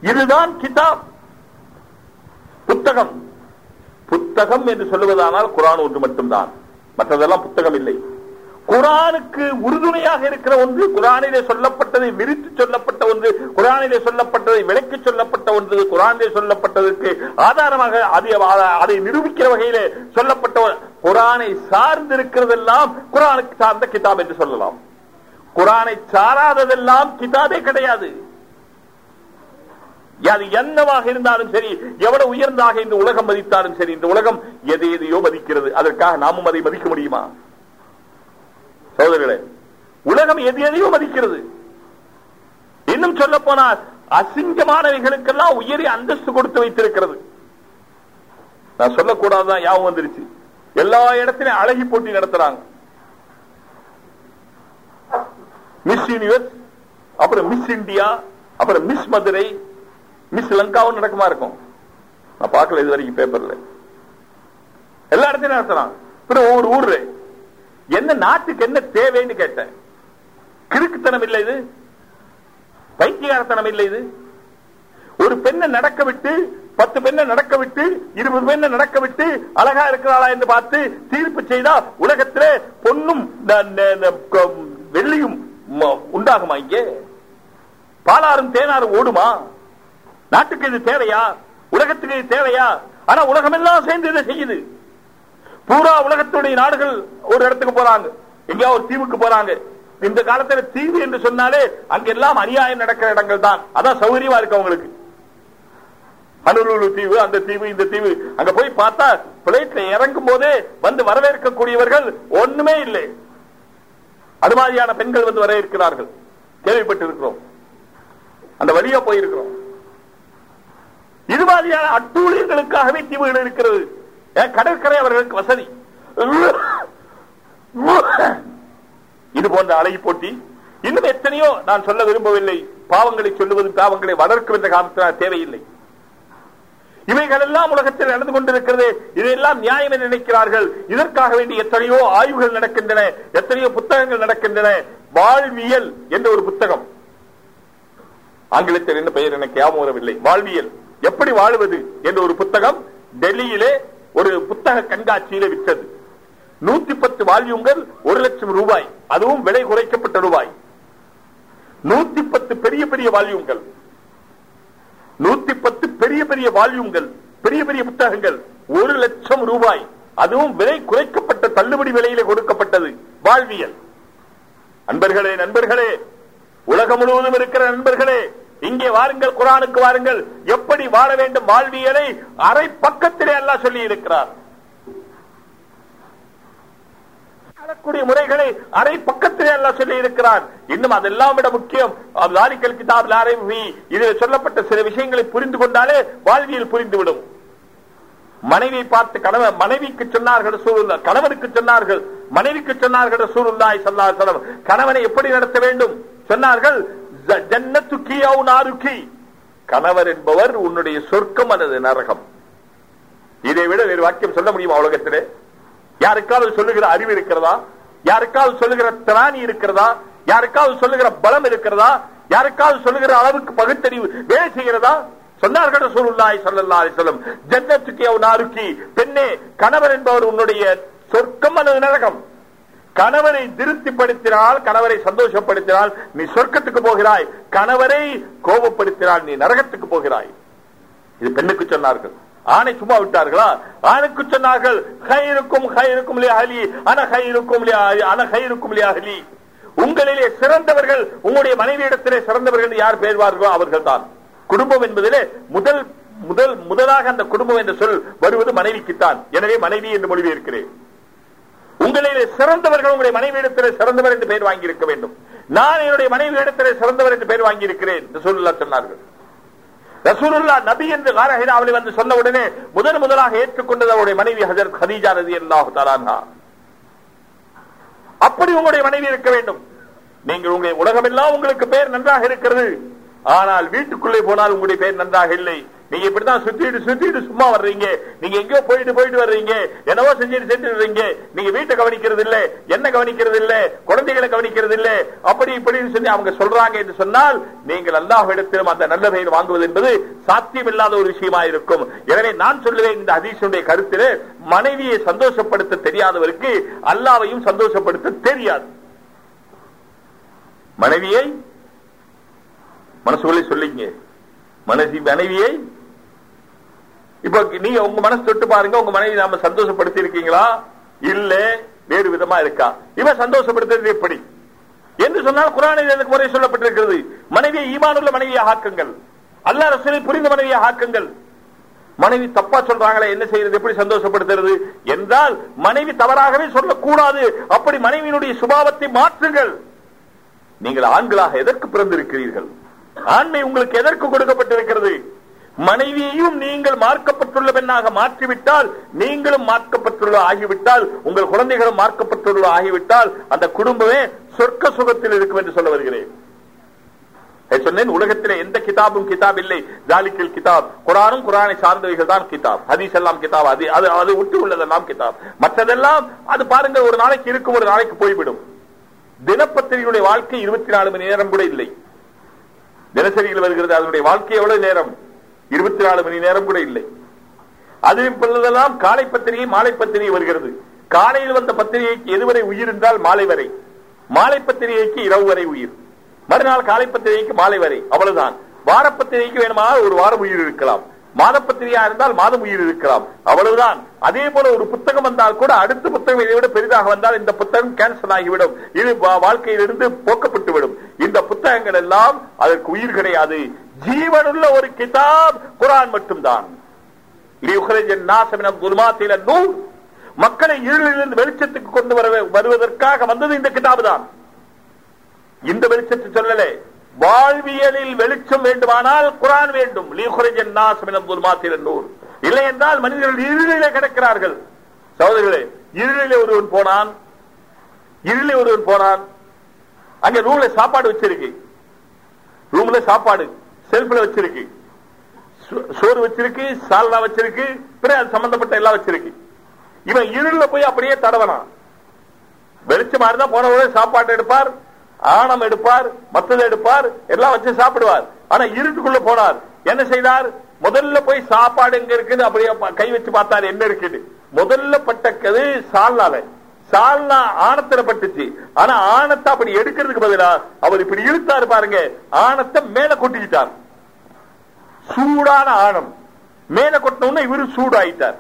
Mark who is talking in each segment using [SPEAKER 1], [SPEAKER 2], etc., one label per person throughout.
[SPEAKER 1] இதுதான் கிதாப் புத்தகம் புத்தகம் என்று சொல்லுவதானால் குரான் ஒன்று மட்டும்தான் மற்றதெல்லாம் புத்தகம் இல்லை குரானுக்கு உறுதுணையாக இருக்கிற ஒன்று குரானிலே சொல்லப்பட்டதை விரித்து சொல்லப்பட்ட ஒன்று குரானிலே சொல்லப்பட்டதை விளக்கி சொல்லப்பட்ட ஒன்று குரானிலே சொல்லப்பட்டதற்கு ஆதாரமாக அதை அதை நிரூபிக்கிற வகையிலே சொல்லப்பட்ட ஒரு- குரானை சார்ந்திருக்கிறதெல்லாம் குரானுக்கு சார்ந்த கிதாப் என்று சொல்லலாம் குரானை சாராததெல்லாம் கிதாபே கிடையாது அது என்னவாக இருந்தாலும் சரி எவ்வளவு உயர்ந்தாக இந்த உலகம் மதித்தாலும் சரி இந்த உலகம் எதை எதையோ மதிக்கிறது அதற்காக நாமும் அதை மதிக்க முடியுமா சகோதரர்களே உலகம் எது எதையோ மதிக்கிறது இன்னும் சொல்ல போனால் அசிங்கமானவைகளுக்கெல்லாம் உயரிய அந்தஸ்து கொடுத்து வைத்திருக்கிறது நான் சொல்லக்கூடாதுதான் யாவும் வந்துருச்சு எல்லா இடத்திலும் அழகி போட்டி நடத்துறாங்க மிஸ் யூனிவர்ஸ் அப்புறம் மிஸ் இந்தியா அப்புறம் மிஸ் மதுரை மிஸ் லங்காவும் நடக்குமா இருக்கும் நான் பார்க்கல இது வரைக்கும் பேப்பர்ல எல்லா இடத்தையும் நடத்துறாங்க அப்புறம் ஒவ்வொரு ஊர்ல என்ன நாட்டுக்கு என்ன தேவைன்னு கேட்டேன் கிறுக்குத்தனம் இல்லை இது பைத்தியகாரத்தனம் இல்லை இது ஒரு பெண்ணை நடக்க விட்டு பத்து பெண்ணை நடக்க விட்டு இருபது பெண்ணை நடக்க விட்டு அழகா இருக்கிறாளா என்று பார்த்து தீர்ப்பு செய்தா உலகத்திலே பொண்ணும் ந- ந- ந- க- வெள்ளியும் ம- உண்டாகுமா இங்கே பாலாறும் தேனாரும் ஓடுமா நாட்டுக்கு இது தேவையா உலகத்துக்கு இது தேவையா ஆனா உலகம் எல்லாம் சேர்ந்து இதை செய்யுது பூரா உலகத்துடைய நாடுகள் ஒரு இடத்துக்கு போறாங்க எங்கேயா ஒரு தீவுக்கு போறாங்க இந்த காலத்துல தீவு என்று சொன்னாலே அங்கெல்லாம் அநியாயம் நடக்கிற இடங்கள் தான் அதான் சௌகரியமா இருக்கு அவங்களுக்கு ஹனுலூலு தீவு அந்த தீவு இந்த தீவு அங்க போய் பார்த்தா பிளைட்ல இறங்கும் போதே வந்து வரவேற்கக்கூடியவர்கள் ஒண்ணுமே இல்லை அது மாதிரியான பெண்கள் வந்து வரவேற்கிறார்கள் கேள்விப்பட்டிருக்கிறோம் அந்த வழியா போயிருக்கிறோம் இது மாதிரியான அட்டூழியங்களுக்காகவே தீவுகள் இருக்கிறது ஏன் கடற்கரை அவர்களுக்கு வசதி இது போன்ற அழகி போட்டி இன்னும் எத்தனையோ நான் சொல்ல விரும்பவில்லை பாவங்களை சொல்லுவது பாவங்களை வளர்க்கும் என்ற காரணத்தினால் தேவையில்லை இவைகள் எல்லாம் உலகத்தில் நடந்து கொண்டிருக்கிறது இதையெல்லாம் நியாயம் என்று நினைக்கிறார்கள் இதற்காக வேண்டி எத்தனையோ ஆய்வுகள் நடக்கின்றன எத்தனையோ புத்தகங்கள் நடக்கின்றன வாழ்வியல் என்ற ஒரு புத்தகம் ஆங்கிலத்தில் என்ன பெயர் எனக்கு ஞாபகம் வரவில்லை வாழ்வியல் எப்படி வாழுவது என்ற ஒரு புத்தகம் டெல்லியிலே ஒரு புத்தக கண்காட்சியிலே விற்றது நூத்தி பத்து வால்யூம்கள் ஒரு லட்சம் ரூபாய் அதுவும் விலை குறைக்கப்பட்ட ரூபாய் நூத்தி பத்து பெரிய பெரிய வால்யூம்கள் நூத்தி பத்து பெரிய பெரிய வால்யூம்கள் பெரிய பெரிய புத்தகங்கள் ஒரு லட்சம் ரூபாய் அதுவும் விலை குறைக்கப்பட்ட தள்ளுபடி விலையிலே கொடுக்கப்பட்டது வாழ்வியல் அன்பர்களே நண்பர்களே உலகம் முழுவதும் இருக்கிற நண்பர்களே இங்கே வாருங்கள் குரானுக்கு வாருங்கள் எப்படி வாழ வேண்டும் வாழ்வியலை அரை பக்கத்திலே அல்லாஹ் சொல்லி இருக்கிறார் வாழக்கூடிய முறைகளை அரை பக்கத்திலே அல்லாஹ் சொல்லி இருக்கிறார் இன்னும் அதெல்லாம் விட முக்கியம் லாரிக்கல் கிதாப் லாரவி இதில் சொல்லப்பட்ட சில விஷயங்களை புரிந்து கொண்டாலே வாழ்வியல் புரிந்துவிடும் மனைவியை பார்த்து கணவன் மனைவிக்கு சொன்னார்கள் சூழ்நிலை கணவனுக்கு சொன்னார்கள் மனைவிக்கு சொன்னார்கள் சூழ்நிலாய் சொன்னார் கணவனை எப்படி நடத்த வேண்டும் சொன்னார்கள் "ஜ- ஜன்னத்துக்கி அவு நாருக்கி கணவர் என்பவர் உன்னுடைய சொர்க்கம் அல்லது நரகம் இதை விட வேறு வாக்கியம் சொல்ல முடியுமா உலகத்திலே யாருக்காவது சொல்லுகிற அறிவு இருக்கிறதா யாருக்காவது சொல்லுகிற திராணி இருக்கிறதா யாருக்காவது சொல்லுகிற பலம் இருக்கிறதா யாருக்காவது சொல்லுகிற அளவுக்கு பகுத்தறிவு வேலை செய்கிறதா சொன்னார்கள் ரசூலுல்லாஹி ஸல்லல்லாஹு அலைஹி வஸல்லம் ஜன்னத்துக்கு அவ் நாருக்கி பெண்ணே கணவர் என்பவர் உன்னுடைய சொர்க்கம் அல்லது நரகம் கணவரை திருப்திப்படுத்தினால் கணவரை சந்தோஷப்படுத்தினால் நீ சொர்க்கத்துக்கு போகிறாய் கணவரை கோபப்படுத்தினால் நீ நரகத்துக்கு போகிறாய் இது பெண்ணுக்கு சொன்னார்கள் ஆணை சும்மா விட்டார்களா ஆணுக்கு சொன்னார்கள் ஹைருக்கும் ஹைருக்கும் அலி அன ஹைருக்கும் அன ஹைருக்கும் அலி உங்களிலே சிறந்தவர்கள் உங்களுடைய மனைவியிடத்திலே சிறந்தவர்கள் என்று யார் பேர்வார்களோ அவர்கள் தான் குடும்பம் என்பதிலே முதல் முதல் முதலாக அந்த குடும்பம் என்ற சொல் வருவது மனைவிக்குத்தான் எனவே மனைவி என்று மொழிபெயர்க்கிறேன் உங்களிலே சிறந்தவர்கள் உங்களுடைய மனைவியிடத்திலே சிறந்தவர் என்று பெயர் வாங்கியிருக்க வேண்டும் நான் என்னுடைய மனைவியிடத்திலே சிறந்தவர் என்று பெயர் வாங்கியிருக்கிறேன் என்று சொல்லலாம் சொன்னார்கள் ரசூலுல்லா நபி என்று காரஹிராவில் வந்து சொன்ன உடனே முதன் முதலாக ஏற்றுக்கொண்டது அவருடைய மனைவி ஹஜரத் ஹதீஜா ரதி அல்லாஹு தலான்ஹா அப்படி உங்களுடைய மனைவி இருக்க வேண்டும் நீங்கள் உங்களுடைய உலகமெல்லாம் உங்களுக்கு பெயர் நன்றாக இருக்கிறது ஆனால் வீட்டுக்குள்ளே போனால் உங்களுடைய பெயர் நன்றாக இல்லை நீங்க இப்படிதான் சுத்திட்டு சுத்திட்டு சும்மா வர்றீங்க நீங்க எங்கேயோ போயிட்டு போயிட்டு வர்றீங்க என்னவோ செஞ்சுட்டு செஞ்சுட்டு வர்றீங்க நீங்க வீட்டை கவனிக்கிறது இல்ல என்ன கவனிக்கிறது இல்ல குழந்தைகளை கவனிக்கிறது இல்ல அப்படி இப்படின்னு சொல்லி அவங்க சொல்றாங்க என்று சொன்னால் நீங்கள் அல்லாஹ்விடத்திலும் அந்த நல்ல பெயர் வாங்குவது என்பது சாத்தியமில்லாத ஒரு விஷயமா இருக்கும் எனவே நான் சொல்லுவேன் இந்த ஹதீஸுடைய கருத்திலே மனைவியை சந்தோஷப்படுத்த தெரியாதவருக்கு அல்லாவையும் சந்தோஷப்படுத்த தெரியாது மனைவியை மனசுக்குள்ளே சொல்லிங்க மனசி மனைவியை இப்ப நீங்க உங்க மனசு தொட்டு பாருங்க உங்க மனைவி நாம சந்தோஷப்படுத்தி இருக்கீங்களா இல்ல வேறு விதமா இருக்கா இவன் சந்தோஷப்படுத்துறது எப்படி என்று சொன்னால் குரானில் எனக்கு முறை சொல்லப்பட்டிருக்கிறது மனைவியை ஈமானுள்ள மனைவியை ஆக்குங்கள் அல்லா ரசூலை புரிந்த மனைவியை ஆக்குங்கள் மனைவி தப்பா சொல்றாங்களே என்ன செய்யறது எப்படி சந்தோஷப்படுத்துறது என்றால் மனைவி தவறாகவே சொல்லக்கூடாது அப்படி மனைவியினுடைய சுபாவத்தை மாற்றுங்கள் நீங்கள் ஆண்களாக எதற்கு பிறந்திருக்கிறீர்கள் ஆண்மை உங்களுக்கு எதற்கு கொடுக்கப்பட்டிருக்கிறது மனைவியையும் நீங்கள் மார்க்கப்பட்டுள்ள பெண்ணாக மாற்றிவிட்டால் நீங்களும் மார்க்கப்பட்டுள்ள ஆகிவிட்டால் உங்கள் குழந்தைகளும் மார்க்கப்பட்டுள்ள ஆகிவிட்டால் அந்த குடும்பமே சொர்க்க சுகத்தில் இருக்கும் என்று சொல்ல வருகிறேன் நான் சொன்னேன் உலகத்திலே எந்த கிதாபும் கிதாப் இல்லை ஜாலிக்கல் கிதாப் குரானும் குரானை சார்ந்தவைகள் தான் கிதாப் ஹதீஸ் எல்லாம் கிதாப் அது அது அது விட்டு உள்ளதெல்லாம் கிதாப் மற்றதெல்லாம் அது பாருங்க ஒரு நாளைக்கு இருக்கும் ஒரு நாளைக்கு போய்விடும் தினப்பத்திரிகையுடைய வாழ்க்கை இருபத்தி நாலு மணி நேரம் கூட இல்லை தினசரியில் வருகிறது அதனுடைய வாழ்க்கை எவ்வளவு நேரம் இருபத்தி நாலு மணி நேரம் கூட இல்லை அது இப்பொழுதெல்லாம் காலை பத்திரிகை மாலை பத்திரிகை வருகிறது காலையில் வந்த பத்திரிகைக்கு எதுவரை உயிர் என்றால் மாலை வரை மாலை பத்திரிகைக்கு இரவு வரை உயிர் மறுநாள் காலை பத்திரிகைக்கு மாலை வரை அவ்வளவுதான் வார பத்திரிகைக்கு வேணுமானால் ஒரு வாரம் உயிர் இருக்கலாம் மாத பத்திரிகையா இருந்தால் மாதம் உயிர் இருக்கலாம் அவ்வளவுதான் அதே போல ஒரு புத்தகம் வந்தால் கூட அடுத்த புத்தகம் இதை விட பெரிதாக வந்தால் இந்த புத்தகம் கேன்சல் ஆகிவிடும் இது வா- வாழ்க்கையிலிருந்து போக்கப்பட்டு விடும் இந்த புத்தகங்கள் எல்லாம் அதற்கு உயிர் கிடையாது ஜீவனுள்ள ஒரு கிதாப் குரான் மட்டும்தான் லியுக்ரிஜ النَّاسَ مِنَ الظُّلُمَاتِ إِلَى النُّورِ மக்களை இருளிலிருந்து வெளிச்சத்துக்கு கொண்டு வர வருவதற்காக வந்தது இந்த கிதாபு தான் இந்த வெளிச்சத்தை சொல்லலே வாழ்வியலில் வெளிச்சம் வேண்டுமானால் குரான் வேண்டும் லியுக்ரிஜ النَّاسَ مِنَ الظُّلُمَاتِ إِلَى النُّورِ இல்லை என்றால் மனிதர்கள் இருளிலே கிடக்கிறார்கள் சகோதரர்களே இருளிலே ஒருவன் போனான் இருளிலே ஒருவன் போனான் அங்க ரூம்ல சாப்பாடு வச்சிருக்கு ரூம்ல சாப்பாடு செல்ஃப்ல வச்சிருக்கு சோ- சோறு வச்சிருக்கு சால்னா வச்சிருக்கு பிறகு அது சம்பந்தப்பட்ட எல்லாம் வச்சிருக்கு இவன் இருள்ல போய் அப்படியே தடவனான் வெளிச்சமா இருந்தா போன உடனே சாப்பாடு எடுப்பார் ஆணம் எடுப்பார் மத்ததை எடுப்பார் எல்லாம் வச்சு சாப்பிடுவார் ஆனா இருட்டுக்குள்ள போனார் என்ன செய்தார் முதல்ல போய் சாப்பாடு எங்க இருக்குன்னு அப்படியே பா- கை வச்சு பார்த்தாரு என்ன இருக்குன்னு முதல்ல பட்டக்கது சால்னால சால்னா ஆணத்துல பட்டுச்சு ஆனா ஆணத்தை அப்படி எடுக்கிறதுக்கு பதிலா அவர் இப்படி இழுத்தாரு பாருங்க ஆணத்தை மேல கொட்டிக்கிட்டார் சூடான ஆணம் மேல கொட்டினோம்னா இவரு சூடாயிட்டார்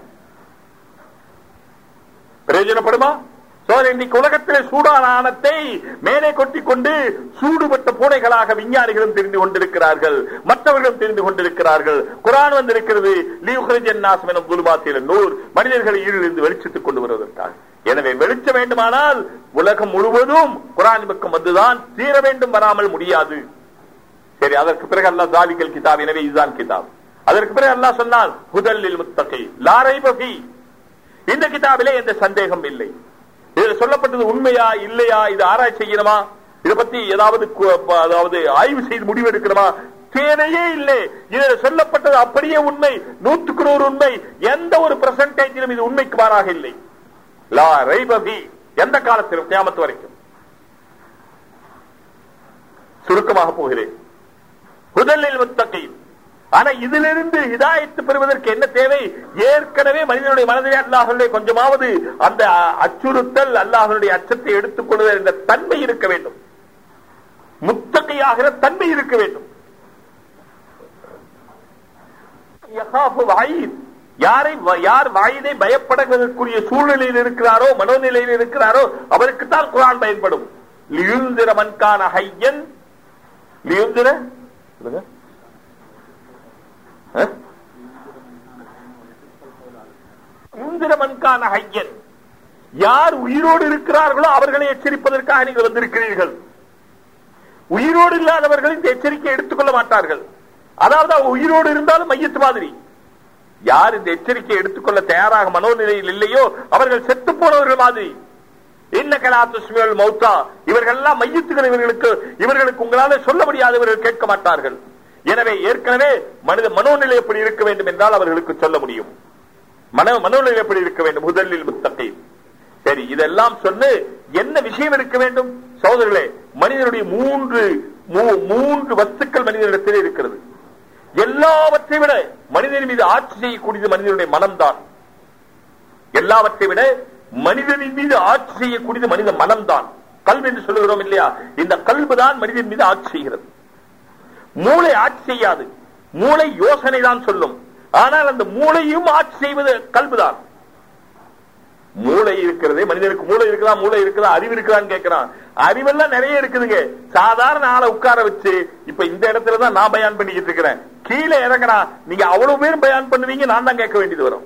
[SPEAKER 1] பிரயோஜனப்படுமா சோழ இன்னைக்கு உலகத்திலே சூடான ஆணத்தை மேலே கொட்டிக் கொண்டு சூடுபட்ட பூனைகளாக விஞ்ஞானிகளும் தெரிந்து கொண்டிருக்கிறார்கள் மற்றவர்களும் தெரிந்து கொண்டிருக்கிறார்கள் குரான் வந்திருக்கிறது லியுஹ்ரிஜன்னாஸ் எனும் குலுபாத்தில நூறு மனிதர்களை இருளிருந்து வெளிச்சத்துக் கொண்டு வருவதற்காக எனவே வெளிச்சம் வேண்டுமானால் உலகம் முழுவதும் குரான் பக்கம் வந்துதான் தீர வேண்டும் வராமல் முடியாது சரி அதற்கு பிறகு அல்லாஹ் ஜாலிகல் கிதாப் எனவே இதுதான் கிதாப் அதற்கு பிறகு அல்லாஹ் சொன்னால் ஹுதல்லில் முத்தகை லாரை பகி இந்த கிதாபிலே எந்த சந்தேகம் இல்லை இதுல சொல்லப்பட்டது உண்மையா இல்லையா இது ஆராய்ச்சி செய்யணுமா இதை பத்தி ஏதாவது கு- அதாவது ஆய்வு செய்து முடிவெடுக்கணுமா தேவையே இல்லை இதுல சொல்லப்பட்டது அப்படியே உண்மை நூற்றுக்கு நூறு உண்மை எந்த ஒரு பெர்சன்டேஜிலும் இது உண்மைக்கு மாறாக இல்லை லா ரைபபி எந்த காலத்திலும் கியாமத்து வரைக்கும் சுருக்கமாக போகிறேன் முதலில் முத்தகை ஆனா இதிலிருந்து ஹிதாயத்து பெறுவதற்கு என்ன தேவை ஏற்கனவே மனிதனுடைய மனதிலே அல்லாஹனுடைய கொஞ்சமாவது அந்த அ- அச்சுறுத்தல் அல்லாஹனுடைய அச்சத்தை எடுத்துக் கொள்வதல் என்ற தன்மை இருக்க வேண்டும் முத்தகையாகிற தன்மை இருக்க வேண்டும் யகாஃபு வயீத். யாரை வ- யார் வாயினை பயப்படுவதற்குரிய சூழ்நிலையில் இருக்கிறாரோ மனோநிலையில் இருக்கிறாரோ அவருக்குத்தான் குரான் பயன்படும் லியுந்திர மன்கான ஹையன் லியுந்திர சொல்லுங்க. ஆ? லியுந்திர மன்கான ஹையன் யார் உயிரோடு இருக்கிறார்களோ அவர்களை எச்சரிப்பதற்காக நீங்கள் வந்திருக்கிறீர்கள் உயிரோடு இல்லாதவர்கள் இந்த எச்சரிக்கையை எடுத்துக்கொள்ள மாட்டார்கள் அதாவது அவங்க உயிரோடு இருந்தாலும் மையத்து மாதிரி யார் இந்த எச்சரிக்கையை எடுத்துக்கொள்ள தயாராக மனோநிலையில் இல்லையோ அவர்கள் செத்து போனவர்கள் மாதிரி என்ன கலாத்துஸ்மியல் மௌத்தா இவர்கள் எல்லாம் மையத்துகள் இவர்களுக்கு இவர்களுக்கு உங்களால சொல்ல முடியாதவர்கள் கேட்க மாட்டார்கள் எனவே ஏற்கனவே மனித மனோநிலை எப்படி இருக்க வேண்டும் என்றால் அவர்களுக்கு சொல்ல முடியும் மன மனோநிலை எப்படி இருக்க வேண்டும் முதலில் முத்தகை சரி இதெல்லாம் சொல்லு என்ன விஷயம் இருக்க வேண்டும் சகோதரர்களே மனிதனுடைய மூன்று மூ- மூன்று வஸ்துக்கள் மனிதனிடத்தில் இருக்கிறது எல்லாவற்றை விட மனிதன் மீது ஆட்சி செய்யக்கூடியது மனிதனுடைய மனம்தான் எல்லாவற்றை விட மனிதனின் மீது ஆட்சி செய்யக்கூடியது மனித மனம்தான் கல்வி என்று சொல்லுகிறோம் இல்லையா இந்த கல்வி தான் மனிதன் மீது ஆட்சி செய்கிறது மூளை ஆட்சி செய்யாது மூளை யோசனை தான் சொல்லும் ஆனால் அந்த மூளையும் ஆட்சி செய்வது கல்விதான் மூளை இருக்கிறதே மனிதனுக்கு மூளை இருக்குதா மூளை இருக்குதா அறிவு இருக்குதான்னு கேட்கிறான் அறிவெல்லாம் நிறைய இருக்குதுங்க சாதாரண ஆளை உட்கார வச்சு இப்ப இந்த இடத்துல தான் நான் பயான் பண்ணிக்கிட்டு இருக்கிறேன் கீழே இறங்குறா நீங்க அவ்வளவு பேரும் பயான் பண்ணுவீங்க நான் தான் கேட்க வேண்டியது வரும்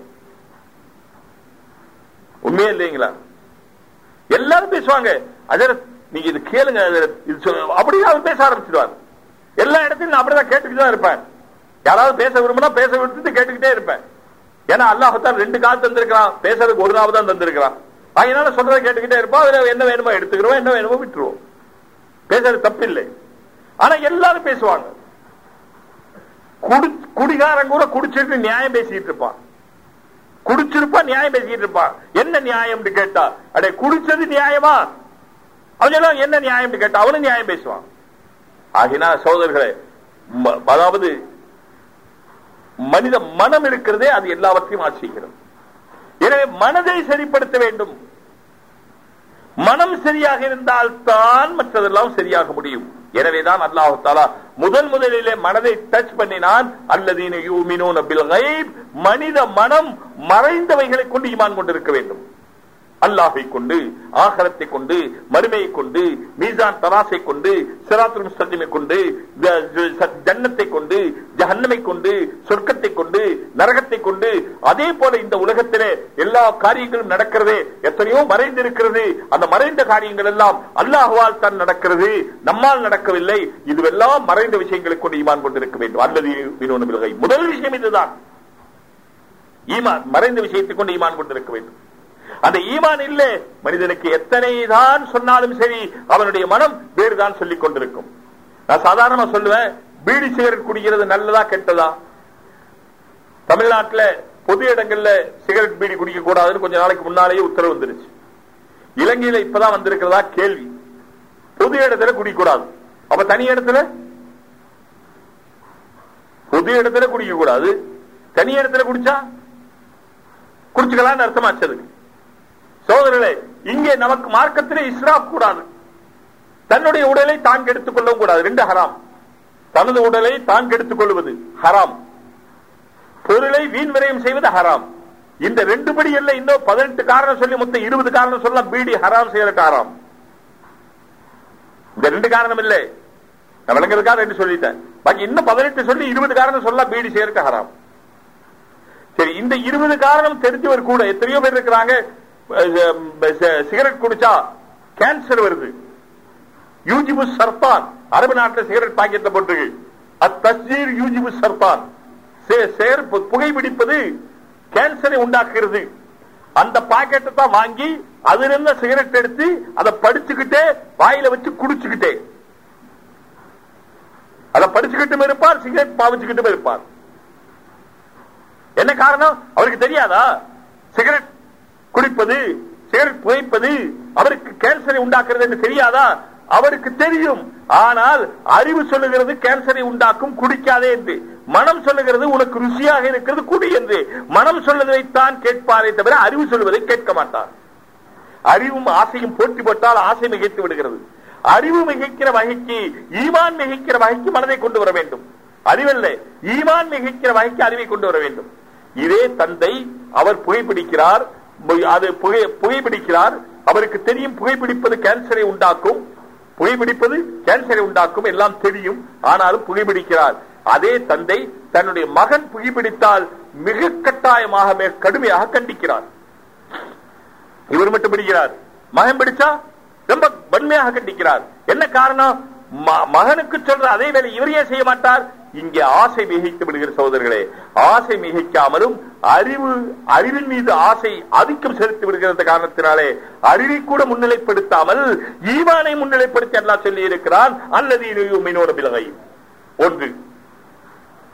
[SPEAKER 1] உண்மையே இல்லைங்களா எல்லாரும் பேசுவாங்க அதர் நீங்க இது கேளுங்க ஹஜரத். இது சொ- அப்படியே அவர் பேச ஆரம்பிச்சிடுவார் எல்லா இடத்திலும் நான் அப்படிதான் கேட்டுக்கிட்டு தான் இருப்பேன் யாராவது பேச விரும்பினா பேச விட்டுட்டு கேட்டுக்கிட்டே இருப்பேன் ஏன்னா அல்லாஹத்தான் ரெண்டு கால் தந்திருக்கிறான் பேசுறதுக்கு ஒரு நாள் தான் தந்திருக்கிறான் அதனால சொல்றதை கேட்டுக்கிட்டே இருப்போம் அதுல என்ன வேணுமோ எடுத்துக்கிறோம் என்ன வேணுமோ விட்டுருவோம் பேசுறது தப்பில்லை ஆனா எல்லாரும் பேசுவாங்க குடி குடிகாரன் கூட குடிச்சிட்டு நியாயம் பேசிட்டு இருப்பான் குடிச்சிருப்பான் நியாயம் பேசிட்டு இருப்பான் என்ன நியாயம்னு கேட்டா அடே குடிச்சது நியாயமா அவன் சொல்லுவான், என்ன நியாயம்னு கேட்டா அவனும் நியாயம் பேசுவான் ஆகினா சகோதரர்களே ம- அதாவது மனித மனம் இருக்கிறதே அது எல்லாவற்றையும் ஆட்சி செய்கிறது எனவே மனதை சரிப்படுத்த வேண்டும் மனம் சரியாக இருந்தால் தான் மற்றதெல்லாம் சரியாக முடியும் எனவேதான் அல்லாஹு தாலா முதல் முதலிலே மனதை டச் பண்ணினான் அல்லதீன யூமினூன பில் கைப் மனித மனம் மறைந்தவைகளை கொண்டு ஈமான் கொண்டிருக்க வேண்டும் அல்லாஹை கொண்டு ஆகரத்தை கொண்டு மறுமையை கொண்டு மீசான் தராசை கொண்டு சிராத்துல் முஸ்தகிமை கொண்டு த- த- ஜன்னத்தை கொண்டு ஜஹன்னமை கொண்டு சொர்க்கத்தை கொண்டு நரகத்தை கொண்டு அதே போல இந்த உலகத்திலே எல்லா காரியங்களும் நடக்கிறதே எத்தனையோ மறைந்திருக்கிறது அந்த மறைந்த காரியங்கள் எல்லாம் அல்லாஹுவால் தான் நடக்கிறது நம்மால் நடக்கவில்லை இதுவெல்லாம் மறைந்த விஷயங்களை கொண்டு ஈமான் கொண்டிருக்க வேண்டும் அல்லது வினோன விலகை முதல் விஷயம் இதுதான் ஈமான் மறைந்த விஷயத்தை கொண்டு ஈமான் கொண்டிருக்க வேண்டும் அந்த ஈமான் இல்லை மனிதனுக்கு எத்தனை தான் சொன்னாலும் சரி அவனுடைய மனம் வேறுதான் சொல்லிக் கொண்டிருக்கும் நான் சாதாரணமா சொல்லுவேன் பீடி சிகரெட் குடிக்கிறது நல்லதா கெட்டதா தமிழ்நாட்டுல பொது இடங்கள்ல சிகரெட் பீடி குடிக்க கூடாதுன்னு கொஞ்ச நாளைக்கு முன்னாலேயே உத்தரவு வந்துருச்சு இலங்கையில இப்பதான் வந்திருக்கிறதா கேள்வி பொது இடத்துல குடிக்கூடாது அப்ப தனி இடத்துல பொது இடத்துல குடிக்க கூடாது தனி இடத்துல குடிச்சா குடிச்சுக்கலாம்னு அர்த்தமாச்சு அதுக்கு சோதரர்களே இங்கே நமக்கு மார்க்கத்திலே இஸ்ராப் கூடாது தன்னுடைய உடலை தான் கெடுத்துக் கொள்ளவும் கூடாது ரெண்டு ஹராம் தனது உடலை தான் கெடுத்துக் கொள்வது ஹராம் பொருளை வீண் விரயம் செய்வது ஹராம் இந்த ரெண்டு படி இல்ல இன்னும் பதினெட்டு காரணம் சொல்லி மொத்தம் இருபது காரணம் சொல்லலாம் பீடி ஹராம் செய்யறது ஹராம் இந்த ரெண்டு காரணம் இல்லை நான் விளங்குறதுக்காக ரெண்டு சொல்லிட்டேன் பாக்கி இன்னும் பதினெட்டு சொல்லி இருபது காரணம் சொல்லலாம் பீடி செய்யறது ஹராம் சரி இந்த இருபது காரணம் தெரிஞ்சவர் கூட எத்தனையோ பேர் இருக்கிறாங்க அஹ், அஹ், சிகரெட் குடிச்சா கேன்சர் வருது யூஜிபு சர்தான் அரபு நாட்டில் சிகரெட் பாக்கெட்ல போட்டிருக்கு அத்தஸ்ஜீர் யூஜிபு சர்தான் சே- சேர் பு- புகைப்பிடிப்பது கேன்சரை உண்டாக்குகிறது அந்த பாக்கெட்டை தான் வாங்கி அதுல இருந்த சிகரெட் எடுத்து அதை படிச்சுக்கிட்டே வாயில வச்சு குடிச்சுக்கிட்டே அதை படிச்சுக்கிட்டும் இருப்பார் சிகரெட் பாவிச்சுக்கிட்டும் இருப்பார் என்ன காரணம் அவருக்கு தெரியாதா சிகரெட் குடிப்பது சிகரெட் புகைப்பது அவருக்கு கேன்சரை உண்டாக்குறது என்று தெரியாதா அவருக்கு தெரியும் ஆனால் அறிவு சொல்லுகிறது கேன்சரை உண்டாக்கும் குடிக்காதே என்று மனம் சொல்லுகிறது உனக்கு ருசியாக இருக்கிறது குடி என்று மனம் சொல்லுவதைத்தான் கேட்பாரே தவிர அறிவு சொல்லுவதை கேட்க மாட்டார் அறிவும் ஆசையும் போட்டி போட்டால் ஆசை மிகைத்து விடுகிறது அறிவு மிகைக்கிற வகைக்கு ஈமான் மிகைக்கிற வகைக்கு மனதை கொண்டு வர வேண்டும் அறிவல்ல ஈமான் மிகைக்கிற வகைக்கு அறிவை கொண்டு வர வேண்டும் இதே தந்தை அவர் புகைப்பிடிக்கிறார் பு- அது புகை புகைப்பிடிக்கிறார் அவருக்கு தெரியும் புகைப்பிடிப்பது கேன்சரை உண்டாக்கும் புகைப்பிடிப்பது கேன்சரை உண்டாக்கும் எல்லாம் தெரியும் ஆனாலும் புகைப்பிடிக்கிறார் அதே தந்தை தன்னுடைய மகன் புகைப்பிடித்தால் மிக கட்டாயமாக மிக கடுமையாக கண்டிக்கிறார் இவர் மட்டும் பிடிக்கிறார் மகன் பிடிச்சா ரொம்ப வன்மையாக கண்டிக்கிறார் என்ன காரணம் ம- மகனுக்கு சொல்ற அதே வேலை இவர் ஏன் செய்ய மாட்டார் இங்கே ஆசை மிகைத்து விடுகிற சகோதரர்களே ஆசை மிகைக்காமலும் அறிவு அறிவின் மீது ஆசை ஆதிக்கம் செலுத்தி விடுகிற காரணத்தினாலே அறிவை கூட முன்னிலைப்படுத்தாமல் ஈவானை முன்னிலைப்படுத்தி அல்லாஹ் சொல்லி இருக்கிறான் அல்லது மினோட விலகை ஒன்று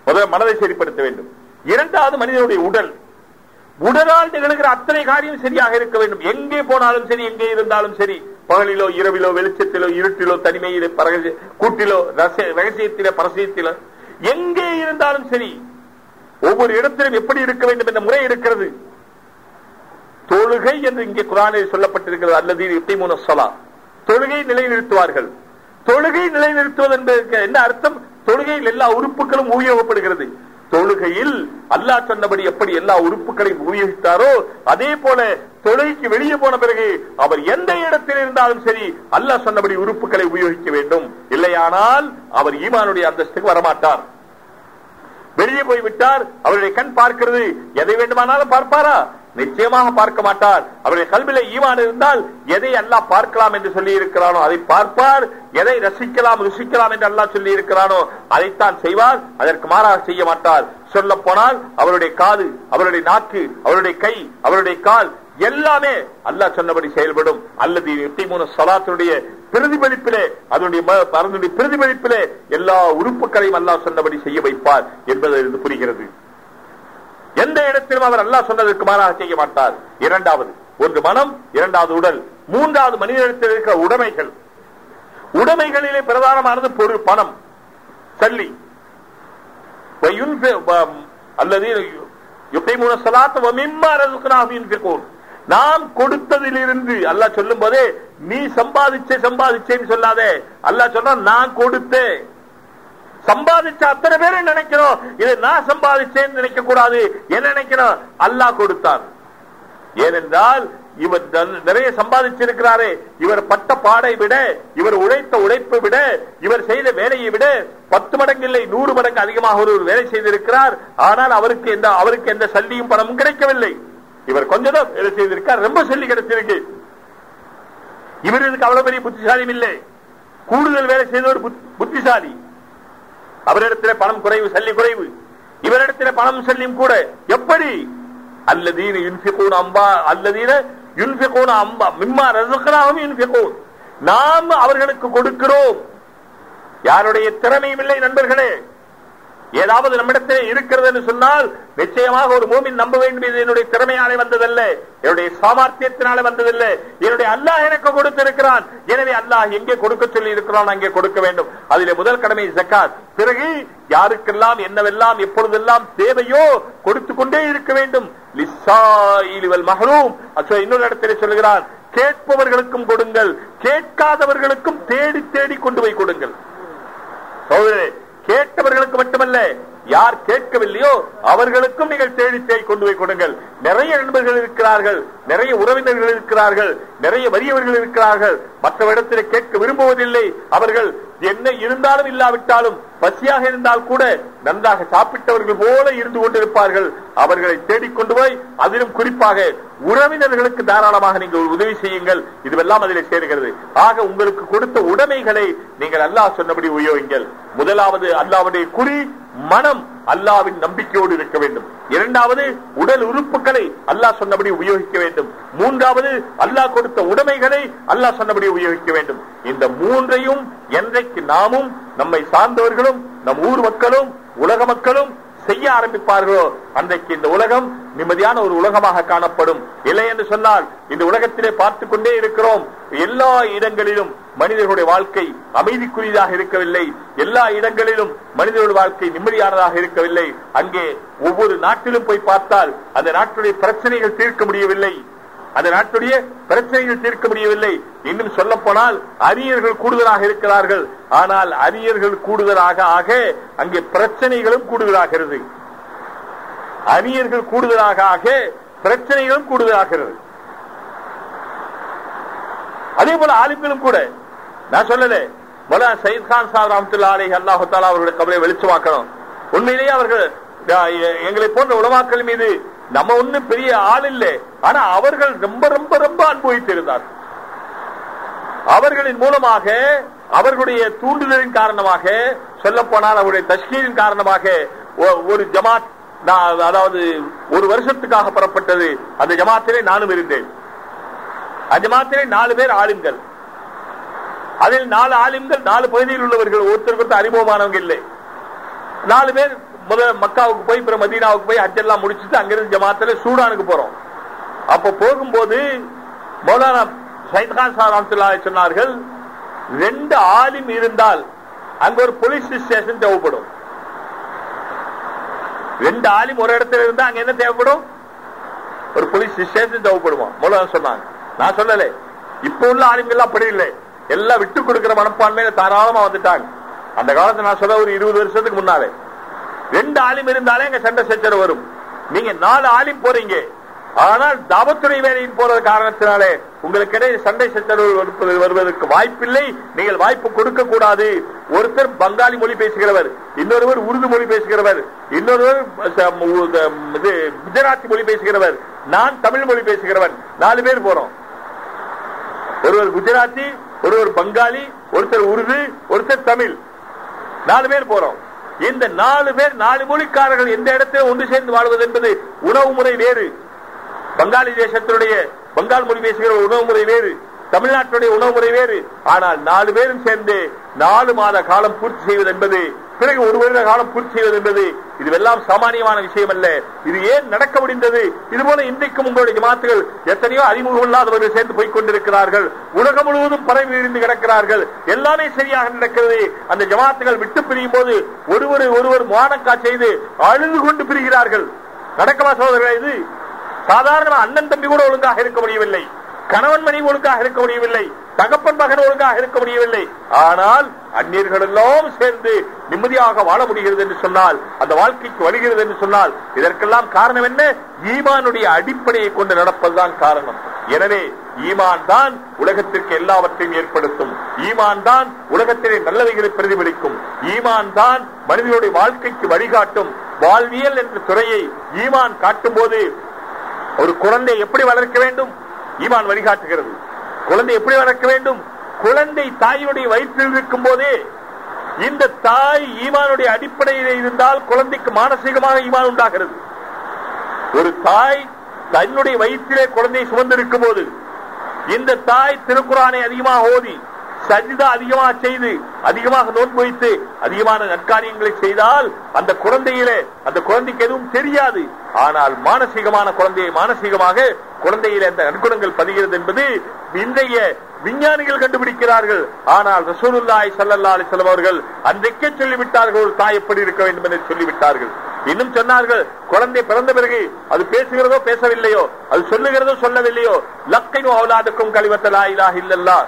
[SPEAKER 1] முதல்ல மனதை சரிப்படுத்த வேண்டும் இரண்டாவது மனிதனுடைய உடல் உடலால் நிகழ்கிற அத்தனை காரியம் சரியாக இருக்க வேண்டும் எங்கே போனாலும் சரி எங்கே இருந்தாலும் சரி பகலிலோ இரவிலோ வெளிச்சத்திலோ இருட்டிலோ தனிமையிலோ பரகசி- கூட்டிலோ ரச- ரகசியத்திலோ பரசியத்திலோ எங்கே இருந்தாலும் சரி ஒவ்வொரு இடத்திலும் எப்படி இருக்க வேண்டும் என்ற முறை இருக்கிறது தொழுகை என்று இங்கே குரானில் சொல்லப்பட்டிருக்கிறது அல்லது யுத்திமுன ஸலா தொழுகை நிலைநிறுத்துவார்கள் தொழுகை நிலைநிறுத்துவது என்பதற்கு என்ன அர்த்தம் தொழுகையில் எல்லா உறுப்புகளும் உபயோகப்படுகிறது தொழுகையில் அல்லாஹ் சொன்னபடி எப்படி எல்லா உறுப்புகளையும் உபயோகித்தாரோ அதே போல தொழுகைக்கு வெளியே போன பிறகு அவர் எந்த இடத்தில் இருந்தாலும் சரி அல்லாஹ் சொன்னபடி உறுப்புகளை உபயோகிக்க வேண்டும் இல்லையானால் அவர் ஈமானுடைய அந்தஸ்துக்கு வரமாட்டார் வெளியே போய் விட்டார் அவருடைய கண் பார்க்கிறது எதை வேண்டுமானாலும் பார்ப்பாரா நிச்சயமாக பார்க்க மாட்டார் அவருடைய கல்வியில ஈமான் இருந்தால் எதை அல்லாஹ் பார்க்கலாம் என்று சொல்லி இருக்கிறானோ அதை பார்ப்பார் எதை ரசிக்கலாம் ருசிக்கலாம் என்று அல்லாஹ் சொல்லி இருக்கிறானோ அதைத்தான் செய்வார் அதற்கு மாறாக செய்ய மாட்டார் சொல்ல போனால் அவருடைய காது அவருடைய நாக்கு அவருடைய கை அவருடைய கால் எல்லாமே அல்லாஹ் சொன்னபடி செயல்படும் அல்லது எட்டிமூணு சலாத்தினுடைய பிரதிபலிப்பிலே அதனுடைய ம- அதனுடைய பிரதிபலிப்பிலே எல்லா உறுப்புகளையும் அல்லாஹ் சொன்னபடி செய்ய வைப்பார் என்பது இருந்து புரிகிறது எந்த இடத்திலும் அவர் அல்லாஹ் சொன்னதற்கு மாறாக செய்ய மாட்டார் இரண்டாவது ஒன்று மனம் இரண்டாவது உடல் மூன்றாவது மனிதனிடத்தில் இருக்கிற உடைமைகள் உடைமைகளிலே பிரதானமானது பொருள் பணம் சல்லி وينفق الذين يقيمون الصلاة ومما رزقناهم ينفقون நாம் கொடுத்ததிலிருந்து அல்லாஹ் சொல்லும் போதே நீ சம்பாதிச்சே சம்பாதிச்சேன்னு சொல்லாதே அல்லாஹ் சொன்னா நான் கொடுத்தேன் சம்பாதிச்ச அத்தனை பேரும் நினைக்கிறோம் இதை நான் சம்பாதிச்சேன்னு நினைக்க கூடாது என்ன நினைக்கிறோம் அல்லாஹ் கொடுத்தான் ஏனென்றால் இவர் நல்- நிறைய சம்பாதிச்சிருக்கிறாரே இவர் பட்ட பாடை விட இவர் உழைத்த உழைப்பை விட இவர் செய்த வேலையை விட பத்து மடங்கு இல்லை நூறு மடங்கு அதிகமாக ஒரு வேலை செய்திருக்கிறார் ஆனால் அவருக்கு எந்த அவருக்கு எந்த சல்லியும் பணமும் கிடைக்கவில்லை இவர் கொஞ்சம் தான் வேலை செய்திருக்கார் ரொம்ப சல்லி கிடைச்சிருக்கு இவர் இதுக்கு அவ்வளவு பெரிய புத்திசாலியும் இல்லை கூடுதல் வேலை செய்த ஒரு புத்- புத்திசாலி அவரிடத்திலே பணம் குறைவு சல்லி குறைவு இவரிடத்திலே பணம் சல்லியும் கூட எப்படி அல்லதீன யுன்ஃபிகூன அம்பா அல்லதீன யுன்ஃபிகூன அம்பா மிம்மா ரஸக்னாஹும் யுன்ஃபிகூன் நாம் அவர்களுக்கு கொடுக்கிறோம் யாருடைய திறமையும் இல்லை நண்பர்களே ஏதாவது நம்மிடத்தில் இருக்கிறது என்று சொன்னால் நிச்சயமாக ஒரு மூமின் நம்ப வேண்டும் இது என்னுடைய திறமையாலே வந்ததல்ல என்னுடைய சாமர்த்தியத்தினாலே வந்ததல்ல என்னுடைய அல்லாஹ் எனக்கு கொடுத்திருக்கிறான் எனவே அல்லாஹ் எங்கே கொடுக்க சொல்லி இருக்கிறான் அங்கே கொடுக்க வேண்டும் அதிலே முதல் கடமை ஜக்காத் பிறகு யாருக்கெல்லாம் என்னவெல்லாம் எப்பொழுதெல்லாம் தேவையோ கொடுத்து கொண்டே இருக்க வேண்டும் லிஸ்ஸாயிலி வல் மஹ்ரூம் அச்சோ இன்னொரு இடத்திலே சொல்லுகிறான் கேட்பவர்களுக்கும் கொடுங்கள் கேட்காதவர்களுக்கும் தேடி தேடி கொண்டு போய் கொடுங்கள் சகோதரரே கேட்டவர்களுக்கு மட்டுமல்ல யார் கேட்கவில்லையோ அவர்களுக்கும் நீங்கள் தேடி தேடி கொண்டு போய் கொடுங்கள் நிறைய நண்பர்கள் இருக்கிறார்கள் நிறைய உறவினர்கள் இருக்கிறார்கள் நிறைய வறியவர்கள் இருக்கிறார்கள் மற்ற இடத்திலே கேட்க விரும்புவதில்லை அவர்கள் என்ன இருந்தாலும் இல்லாவிட்டாலும் பசியாக இருந்தால் கூட நன்றாக சாப்பிட்டவர்கள் போல இருந்து கொண்டிருப்பார்கள் அவர்களை தேடிக்கொண்டு போய் அதிலும் குறிப்பாக உறவினர்களுக்கு தாராளமாக நீங்கள் உதவி செய்யுங்கள் இதுவெல்லாம் அதிலே சேர்கிறது ஆக உங்களுக்கு கொடுத்த உடைமைகளை நீங்கள் அல்லாஹ் சொன்னபடி உபயோகிங்கள் முதலாவது அல்லாவுடைய குறி மனம் அல்லாவின் நம்பிக்கையோடு இருக்க வேண்டும் இரண்டாவது உடல் உறுப்புகளை அல்லாஹ் சொன்னபடி உபயோகிக்க வேண்டும் மூன்றாவது அல்லாஹ் கொடுத்த உடைமைகளை அல்லாஹ் சொன்னபடி உபயோகிக்க வேண்டும் இந்த மூன்றையும் என்றைக்கு நாமும் நம்மை சார்ந்தவர்களும் நம் ஊர் மக்களும் உலக மக்களும் செய்ய ஆரம்பிப்பார்களோ அன்றைக்கு இந்த உலகம் நிம்மதியான ஒரு உலகமாக காணப்படும் இல்லை என்று சொன்னால் இந்த உலகத்திலே பார்த்து கொண்டே இருக்கிறோம் எல்லா இடங்களிலும் மனிதர்களுடைய வாழ்க்கை அமைதிக்குரியதாக இருக்கவில்லை எல்லா இடங்களிலும் மனிதர்களுடைய வாழ்க்கை நிம்மதியானதாக இருக்கவில்லை அங்கே ஒவ்வொரு நாட்டிலும் போய் பார்த்தால் அந்த நாட்டுடைய பிரச்சனைகள் தீர்க்க முடியவில்லை அந்த நாட்டுடைய பிரச்சனைகள் தீர்க்க முடியவில்லை இன்னும் சொல்ல போனால் அரியர்கள் கூடுதலாக இருக்கிறார்கள் ஆனால் அரியர்கள் கூடுதலாக ஆக அங்கே பிரச்சனைகளும் கூடுதலாகிறது அரியர்கள் கூடுதலாக ஆக பிரச்சனைகளும் கூடுதலாகிறது அதே போல ஆலிம்களும் கூட நான் சொல்லல மொலா சயித் கான் சாஹ் ரஹமத்துல்லா அலி அல்லாஹு தாலா அவருடைய கவலை வெளிச்சமாக்கணும் உண்மையிலேயே அவர்கள் அஹ், எ- எங்களை போன்ற உலமாக்கள் மீது நம்ம ஒண்ணும் பெரிய ஆள் இல்லை ஆனா அவர்கள் ரொம்ப ரொம்ப ரொம்ப அனுபவித்திருந்தார் அவர்களின் மூலமாக அவர்களுடைய தூண்டுதலின் காரணமாக சொல்ல போனால் அவருடைய தஷ்கீரின் காரணமாக ஒ- ஒரு ஜமாத் நான் அதாவது ஒரு வருஷத்துக்காக புறப்பட்டது அந்த ஜமாத்திலே நானும் இருந்தேன் அந்த ஜமாத்திலே நாலு பேர் ஆளுங்கள் அதில் நாலு ஆலிம்கள் நாலு பகுதியில் உள்ளவர்கள் ஒருத்தருக்கு ஒருத்தர் அறிமுகமானவங்க இல்லை நாலு பேர் முதல்ல மக்காவுக்கு போய் பிற மதீனாவுக்கு போய் ஹஜ்ஜெல்லாம் முடிச்சுட்டு அங்கிருந்து ஜமாத்துல சூடானுக்கு போறோம் அப்ப போகும்போது மௌலானா சைத்கான் சார் ரஹ்மத்துல்லாஹி சொன்னார்கள் ரெண்டு ஆலிம் இருந்தால் அங்க ஒரு போலீஸ் ஸ்டேஷன் தேவைப்படும் ரெண்டு ஆலிம் ஒரு இடத்துல இருந்தா அங்க என்ன தேவைப்படும் ஒரு போலீஸ் ஸ்டேஷன் தேவைப்படுமா மௌலானா சொன்னாங்க நான் சொல்லல இப்ப உள்ள ஆலிம்கள் எல்லாம் அப்படி இல்லை எல்லாம் விட்டு கொடுக்கிற மனப்பான்மையில தாராளமா வந்துட்டாங்க அந்த காலத்துல நான் சொல்ல ஒரு இருபது வருஷத்துக்கு முன்னாலே ரெண்டு ஆலிம் இருந்தாலே அங்க சண்டை சச்சரவு வரும் நீங்க நாலு ஆலிம் போறீங்க ஆனால் தாபத்துறை வேலையின் போறது காரணத்தினாலே உங்களுக்கு இடையே சண்டை சச்சரவு வருப்பது- வருவதற்கு வாய்ப்பில்லை நீங்கள் வாய்ப்பு கொடுக்க கூடாது ஒருத்தர் பங்காளி மொழி பேசுகிறவர் இன்னொருவர் உருது மொழி பேசுகிறவர் இன்னொருவர் ச- மு- த- இது குஜராத்தி மொழி பேசுகிறவர் நான் தமிழ் மொழி பேசுகிறவன் நாலு பேர் போறோம் ஒருவர் குஜராத்தி ஒருவர் பங்காளி ஒருத்தர் உருது ஒருத்தர் தமிழ் நாலு பேர் போறோம் இந்த நாலு பேர் நாலு மொழிக்காரர்கள் எந்த இடத்துல ஒன்று சேர்ந்து வாழ்வது என்பது உணவு முறை வேறு பங்காளி தேசத்தினுடைய பங்கால் மொழி பேசுகிற உணவு முறை வேறு தமிழ்நாட்டுடைய உணவு முறை வேறு ஆனால் நாலு பேரும் சேர்ந்து நாலு மாத காலம் பூர்த்தி செய்வது என்பது பிறகு ஒரு வருட காலம் பூர்த்தி செய்வது என்பது இதுவெல்லாம் சாமானியமான விஷயம் அல்ல இது ஏன் நடக்க முடிந்தது இது போல இன்றைக்கும் உங்களுடைய ஜமாத்துகள் எத்தனையோ அறிமுகம் இல்லாதவர்கள் சேர்ந்து போய் கொண்டிருக்கிறார்கள் உலகம் முழுவதும் பரவி விரிந்து கிடக்கிறார்கள் எல்லாமே சரியாக நடக்கிறது அந்த ஜமாத்துகள் விட்டு பிரியும் போது ஒருவர் ஒருவர் மானக்கா செய்து அழுது கொண்டு பிரிகிறார்கள் நடக்கமா சகோதரர்களே இது சாதாரண அண்ணன் தம்பி கூட ஒழுங்காக இருக்க முடியவில்லை கணவன் மனைவி ஒழுங்காக இருக்க முடியவில்லை தகப்பன் மகன் ஒழுங்காக இருக்க முடியவில்லை ஆனால் அந்நியர்கள் எல்லாம் சேர்ந்து நிம்மதியாக வாழ முடிகிறது என்று சொன்னால் அந்த வாழ்க்கைக்கு வருகிறது என்று சொன்னால் இதற்கெல்லாம் காரணம் என்ன ஈமானுடைய அடிப்படையை கொண்டு நடப்பதுதான் காரணம் எனவே ஈமான் தான் உலகத்திற்கு எல்லாவற்றையும் ஏற்படுத்தும் ஈமான் தான் உலகத்திலே நல்லவைகளை பிரதிபலிக்கும் ஈமான் தான் மனிதனுடைய வாழ்க்கைக்கு வழிகாட்டும் வாழ்வியல் என்ற துறையை ஈமான் காட்டும் போது ஒரு குழந்தை எப்படி வளர்க்க வேண்டும் ஈமான் வழிகாட்டுகிறது குழந்தை எப்படி வளர்க்க வேண்டும் குழந்தை தாயினுடைய வயிற்றில் இருக்கும் போதே இந்த தாய் ஈமானுடைய அடிப்படையில் இருந்தால் குழந்தைக்கு மானசீகமாக ஈமான் உண்டாகிறது ஒரு தாய் தன்னுடைய வயிற்றிலே குழந்தையை சுமந்திருக்கும் போது இந்த தாய் திருக்குறானை அதிகமாக ஓதி சஜிதா அதிகமாக செய்து அதிகமாக நோன்பு வைத்து அதிகமான நற்காரியங்களை செய்தால் அந்த குழந்தையிலே அந்த குழந்தைக்கு எதுவும் தெரியாது ஆனால் மானசீகமான குழந்தையை மானசீகமாக குழந்தையிலே அந்த நற்குணங்கள் பதிகிறது என்பது இன்றைய விஞ்ஞானிகள் கண்டுபிடிக்கிறார்கள் ஆனால் ரசூலுல்லாஹி ஸல்லல்லாஹு அலைஹி வஸல்லம் அவர்கள் அன்றைக்கே சொல்லிவிட்டார்கள் ஒரு தாய் எப்படி இருக்க வேண்டும் என்று சொல்லிவிட்டார்கள் இன்னும் சொன்னார்கள் குழந்தை பிறந்த பிறகு அது பேசுகிறதோ பேசவில்லையோ அது சொல்லுகிறதோ சொல்லவில்லையோ லக்கைனு அவுலாதுக்கும் கலிமத்தலா இலாஹ இல்லல்லாஹ்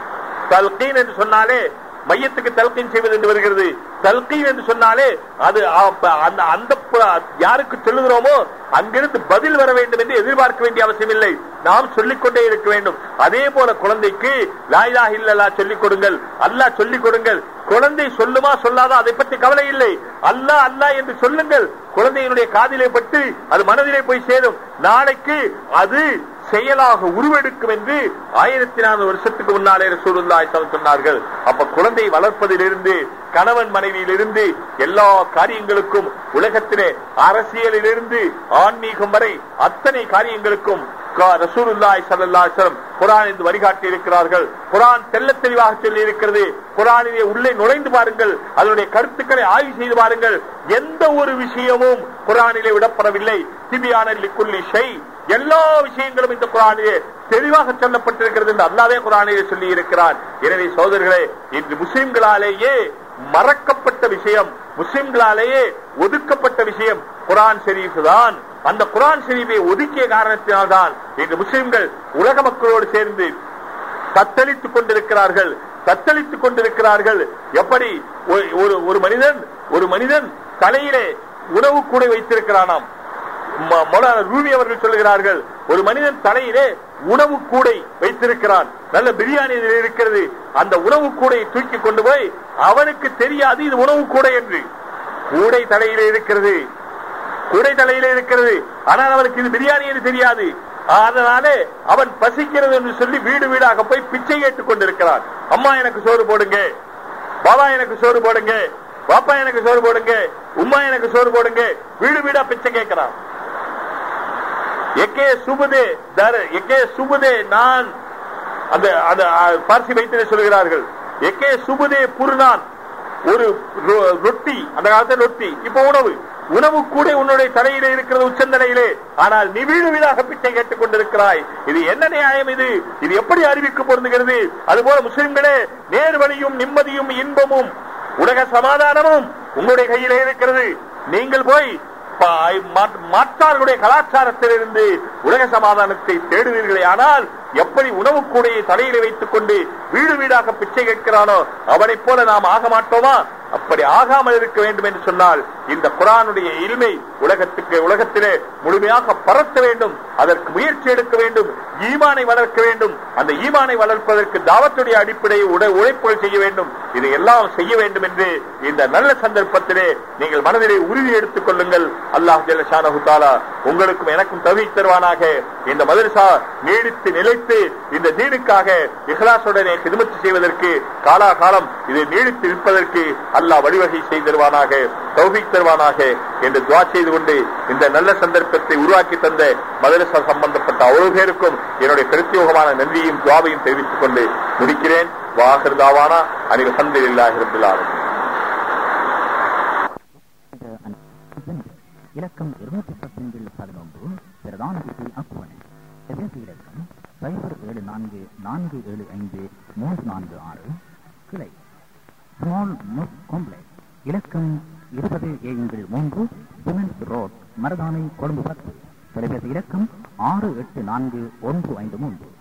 [SPEAKER 1] தல்கீன் என்று சொன்னாலே மையத்துக்கு தல்கீன் செய்வது என்று வருகிறது தல்கீன் என்று சொன்னாலே அது அப்ப அந்த அந்த பு- யாருக்கு சொல்லுகிறோமோ அங்கிருந்து பதில் வர வேண்டும் என்று எதிர்பார்க்க வேண்டிய அவசியம் இல்லை நாம் சொல்லிக் கொண்டே இருக்க வேண்டும் அதே போல குழந்தைக்கு லாயிலா இல்லல்லா சொல்லிக் கொடுங்கள் அல்லாஹ் சொல்லிக் கொடுங்கள் குழந்தை சொல்லுமா சொல்லாதா அதை பற்றி கவலை இல்லை அல்லாஹ் அல்லாஹ் என்று சொல்லுங்கள் குழந்தையினுடைய காதிலே பட்டு அது மனதிலே போய் சேரும் நாளைக்கு அது செயலாக உருவெடுக்கும் என்று ஆயிரத்தி நானூறு வருஷத்துக்கு முன்னாலே ரசூலுல்லாஹி ஸல்லல்லாஹு அலைஹி சொன்னார்கள் அப்ப குழந்தை வளர்ப்பதிலிருந்து கணவன் மனைவியிலிருந்து எல்லா காரியங்களுக்கும் உலகத்திலே அரசியலிலிருந்து ஆன்மீகம் வரை அத்தனை காரியங்களுக்கும் க- ரசூலுல்லாஹி ஸல்லல்லாஹு அலைஹி வஸல்லம் குர்ஆன் என்று வழிகாட்டி இருக்கிறார்கள் குர்ஆன் தெள்ளத் தெளிவாக சொல்லி இருக்கிறது குர்ஆனிலே உள்ளே நுழைந்து பாருங்கள் அதனுடைய கருத்துக்களை ஆய்வு செய்து பாருங்கள் எந்த ஒரு விஷயமும் குர்ஆனிலே விடப்படவில்லை திபியான லிக்குல்லி ஷை எல்லா விஷயங்களும் இந்த குரானிலே தெளிவாக சொல்லப்பட்டிருக்கிறது என்று அல்லாவே குரானிலே சொல்லி இருக்கிறார் எனவே சோதர்களே இன்று முஸ்லிம்களாலேயே மறக்கப்பட்ட விஷயம் முஸ்லிம்களாலேயே ஒதுக்கப்பட்ட விஷயம் குரான் ஷெரீஃப் தான் அந்த குரான் ஷெரீஃபை ஒதுக்கிய காரணத்தினால்தான் இன்று முஸ்லிம்கள் உலக மக்களோடு சேர்ந்து தத்தளித்துக் கொண்டிருக்கிறார்கள் தத்தளித்துக் கொண்டிருக்கிறார்கள் எப்படி ஒரு- ஒரு ஒரு மனிதன் ஒரு மனிதன் தலையிலே உணவு கூட வைத்திருக்கிறானாம் ம- மௌலானா ரூமி அவர்கள் சொல்லுகிறார்கள் ஒரு மனிதன் தலையிலே உணவு கூடை வைத்திருக்கிறான் நல்ல பிரியாணி இதில் இருக்கிறது அந்த உணவு கூடையை தூக்கி கொண்டு போய் அவனுக்கு தெரியாது இது உணவு கூடை என்று கூடை தலையிலே இருக்கிறது கூடை தலையிலே இருக்கிறது ஆனால் அவனுக்கு இது பிரியாணி என்று தெரியாது அதனாலே அவன் பசிக்கிறது என்று சொல்லி வீடு வீடாக போய் பிச்சை கேட்டுக் கொண்டிருக்கிறான் அம்மா எனக்கு சோறு போடுங்க பாபா எனக்கு சோறு போடுங்க பாப்பா எனக்கு சோறு போடுங்க உம்மா எனக்கு சோறு போடுங்க வீடு வீடா பிச்சை கேட்கிறான் எக்கே சுபதே தர எக்கே சுபதே நான் அந்த அந்த அ, பார்சி வைத்திலே சொல்கிறார்கள் எக்கே சுபதே புருநான் ஒரு ரொ- ரொட்டி அந்த காலத்துல ரொட்டி இப்ப உணவு உணவு கூட உன்னுடைய தலையிலே இருக்கிறது உச்சந்தலையிலே ஆனால் நீ வீடு வீடாக பிச்சை கேட்டுக் கொண்டிருக்கிறாய் இது என்ன நியாயம் இது இது எப்படி அறிவிக்க பொருந்துகிறது அதுபோல முஸ்லிம்களே நேர்வழியும் நிம்மதியும் இன்பமும் உலக சமாதானமும் உங்களுடைய கையிலே இருக்கிறது நீங்கள் போய் பா- மாற்று- மாற்றார்களுடைய கலாச்சாரத்திலிருந்து உலக சமாதானத்தை தேடுவீர்களே ஆனால் எப்படி உணவு கூடையை தலையிலே வைத்துக் கொண்டு வீடு வீடாக பிச்சை கேட்கிறானோ அவனைப் போல நாம் ஆக மாட்டோமா அப்படி ஆகாமல் இருக்க வேண்டும் என்று சொன்னால் இந்த குரானுடைய இல்மை உலகத்துக்கு உலகத்திலே முழுமையாக பரத்த வேண்டும் அதற்கு முயற்சி எடுக்க வேண்டும் ஈமானை வளர்க்க வேண்டும் அந்த ஈமானை வளர்ப்பதற்கு தாவத்துடைய அடிப்படையை உட உழைப்புகள் செய்ய வேண்டும் இதை எல்லாம் செய்ய வேண்டும் என்று இந்த நல்ல சந்தர்ப்பத்திலே நீங்கள் மனதிலே உறுதி எடுத்துக் கொள்ளுங்கள் அல்லாஹ் ஜல்லஷானஹு தாலா உங்களுக்கும் எனக்கும் தவி தருவானாக இந்த மதரசா நீடித்து நிலைத்து இந்த தீனுக்காக இஹ்லாசுடனே ஹிதமத்து செய்வதற்கு காலாகாலம் இது நீடித்து நிற்பதற்கு அல்லாஹ் வழிவகை செய்து தருவானாக தௌஃபீக் தருவானாக என்று துவா செய்து கொண்டு இந்த நல்ல சந்தர்ப்பத்தை உருவாக்கி தந்த மதரசா சம்பந்தப்பட்ட அவ்வளவு பேருக்கும் என்னுடைய பிரத்யோகமான நன்றியும் துவாவையும் தெரிவித்துக் கொண்டு முடிக்கிறேன் வாகர் தாவானா அனில் சந்தில்லாஹி ரபில் ஆலமீன்
[SPEAKER 2] இலக்கம் இருநூற்றி பத்தொன்றில் பதினொன்று பிரதான திசை அக்குவனை எதிர்ப்பு இலக்கம் சைபர் ஏழு நான்கு நான்கு ஏழு ஐந்து மூன்று நான்கு ஆறு கிளை ஸ்மால் முஸ் காம்ப்ளெக்ஸ் இலக்கம் இருபது ஏழு மூன்று சிமெண்ட் ரோட் மரதானை கொழும்பு பத்து தொலைபேசி இலக்கம் ஆறு எட்டு நான்கு ஒன்று ஐந்து மூன்று